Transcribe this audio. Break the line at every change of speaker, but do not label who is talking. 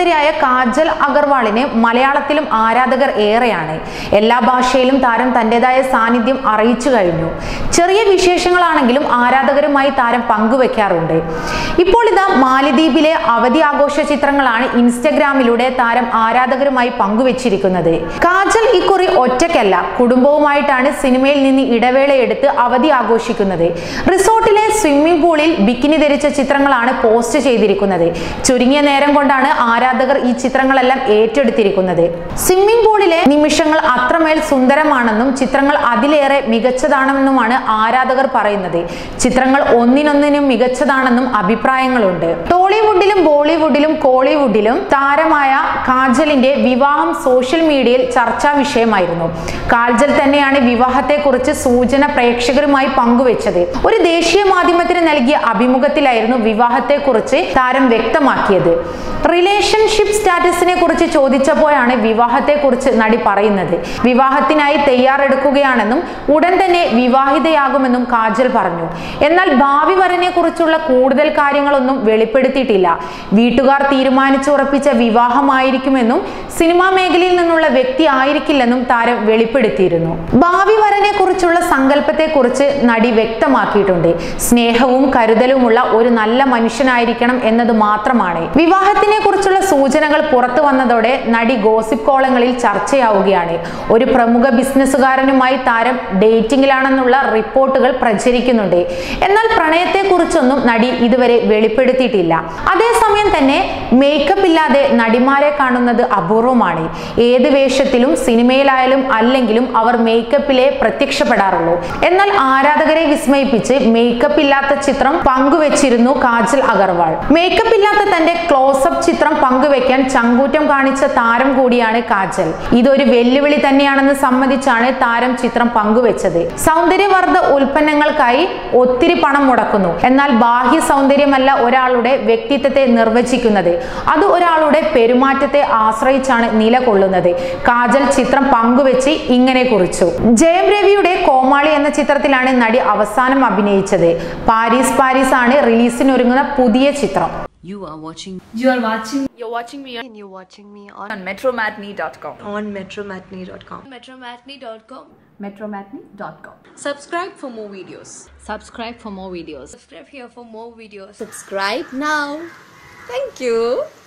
സുന്ദരിയായ കാജൽ അഗർവാളിന് മലയാളത്തിലും ആരാധകർ ഏറെയാണ് എല്ലാ ഭാഷയിലും താരം തന്റേതായ സാന്നിധ്യം അറിയിച്ചു കഴിഞ്ഞു ചെറിയ വിശേഷങ്ങളാണെങ്കിലും ആരാധകരുമായി താരം പങ്കുവെക്കാറുണ്ട് ഇപ്പോൾ ഇതാ മാലിദ്വീപിലെ അവധി ആഘോഷ ചിത്രങ്ങളാണ് ഇൻസ്റ്റഗ്രാമിലൂടെ താരം ആരാധകരുമായി പങ്കുവച്ചിരിക്കുന്നത് കാജൽ ഇക്കുറി ഒറ്റയ്ക്കല്ല കുടുംബവുമായിട്ടാണ് സിനിമയിൽ നിന്ന് ഇടവേള എടുത്ത് അവധി ആഘോഷിക്കുന്നത് റിസോർട്ടിലെ സ്വിമ്മിംഗ് പൂളിൽ ബിക്കിനി ധരിച്ച ചിത്രങ്ങളാണ് പോസ്റ്റ് ചെയ്തിരിക്കുന്നത് ചുരുങ്ങിയ നേരം കൊണ്ടാണ് ആരാധകർ ഈ ചിത്രങ്ങളെല്ലാം ഏറ്റെടുത്തിരിക്കുന്നത് സ്വിമ്മിംഗ് പൂളിലെ നിമിഷങ്ങൾ അത്രമേൽ സുന്ദരമാണെന്നും ചിത്രങ്ങൾ അതിലേറെ മികച്ചതാണെന്നുമാണ് ആരാധകർ പറയുന്നത് ചിത്രങ്ങൾ ഒന്നിനൊന്നിനും മികച്ചതാണെന്നും അഭിപ്രായങ്ങളുണ്ട് ടോളിവുഡിലും ബോളിവുഡിലും കോളിവുഡിലും താരമായ കാജലിന്റെ വിവാഹം സോഷ്യൽ മീഡിയയിൽ ചർച്ചാ വിഷയമായിരുന്നു കാജൽ തന്നെയാണ് വിവാഹത്തെക്കുറിച്ച് സൂചന പ്രേക്ഷകരുമായി പങ്കുവച്ചത് ഒരു ദേശീയ മാധ്യമത്തിന് നൽകിയ അഭിമുഖത്തിലായിരുന്നു വിവാഹത്തെക്കുറിച്ച് താരം വ്യക്തമാക്കിയത് റിലേഷൻഷിപ്പ് സ്റ്റാറ്റസിനെ കുറിച്ച് ചോദിച്ചപ്പോഴാണ് വിവാഹത്തെക്കുറിച്ച് നടി പറയുന്നത് വിവാഹത്തിനായി തയ്യാറെടുക്കുകയാണെന്നും ഉടൻ തന്നെ വിവാഹിതയാകുമെന്നും കാജൽ പറഞ്ഞു എന്നാൽ ഭാവി വരനെ കുറിച്ചുള്ള കൂടുതൽ കാര്യങ്ങളൊന്നും വെളിപ്പെടുത്തിയിട്ടില്ല വീട്ടുകാർ തീരുമാനിച്ചുറപ്പിച്ച വിവാഹമായിരിക്കുമെന്നും സിനിമാ മേഖലയിൽ നിന്നുള്ള വ്യക്തി ആയിരിക്കില്ലെന്നും താരം വെളിപ്പെടുത്തിയിരുന്നു ഭാവി വരനെ കുറിച്ചുള്ള സങ്കല്പത്തെ കുറിച്ച് നടി വ്യക്തമാക്കിയിട്ടുണ്ട് സ്നേഹവും കരുതലുമുള്ള ഒരു നല്ല മനുഷ്യനായിരിക്കണം എന്നത് മാത്രമാണ് വിവാഹത്തിനെ കുറിച്ചുള്ള സൂചനകൾ പുറത്തു വന്നതോടെ നടി ഗോസിപ്പ് കോളങ്ങളിൽ ചർച്ചയാവുകയാണ് ഒരു പ്രമുഖ ബിസിനസ്സുകാരനുമായി താരം ഡേറ്റിംഗിലാണെന്നുള്ള റിപ്പോർട്ടുകൾ പ്രചരിക്കുന്നുണ്ട് എന്നാൽ പ്രണയത്തെക്കുറിച്ചൊന്നും നടി ഇതുവരെ വെളിപ്പെടുത്തിയിട്ടില്ല അതേസമയം തന്നെ മേക്കപ്പ് ഇല്ലാതെ നടിമാരെ കാണുന്നത് അപൂർവമാണ് ഏത് വേഷത്തിലും സിനിമയിലായാലും അല്ലെങ്കിലും അവർ മേക്കപ്പിലെ പ്രത്യക്ഷപ്പെടാറുള്ളൂ എന്നാൽ ആരാധകരെ വിസ്മയിപ്പിച്ച് മേക്കപ്പ് ഇല്ലാത്ത ചിത്രം പങ്കുവച്ചിരുന്നു കാജൽ അഗർവാൾ മേക്കപ്പ് ഇല്ലാത്ത തന്റെ ക്ലോസപ്പ് ചിത്രം പങ്കുവെക്കാൻ ചങ്കൂറ്റം കാണിച്ച താരം കൂടിയാണ് കാജൽ ഇതൊരു വെല്ലുവിളി തന്നെയാണെന്ന് സമ്മതിച്ചാണ് താരം ചിത്രം പങ്കുവെച്ചത് സൗന്ദര്യവർദ്ധ ഉൽപ്പന്നങ്ങൾക്കായി ഒത്തിരി പണം മുടക്കുന്നു എന്നാൽ ബാഹ്യ സൗന്ദര്യമല്ല ഒരാളുടെ വ്യക്തിത്വത്തെ നിർവചിക്കുന്നത് അത് ഒരാളുടെ പെരുമാറ്റത്തെ ആശ്രയിച്ചാണ് നിലകൊള്ളുന്നത് കാജൽ ചിത്രം പങ്കുവെച്ച് ഇങ്ങനെ കുറിച്ചു ജയം രവിയുടെ കോമാളി എന്ന ചിത്രത്തിലാണ് നടി അവസാനം അഭിനയിച്ചത് പാരീസ് പാരീസ് ആണ് റിലീസിനൊരുങ്ങുന്ന പുതിയ ചിത്രം
You are watching
You are watching
You're watching me on,
and you're watching me on,
on metromatney.com.
on metromatney.com.
Metromatney.com.
metromatney.com.
subscribe for more videos
Subscribe for more videos.
Subscribe here for more videos.
Subscribe now. Thank you.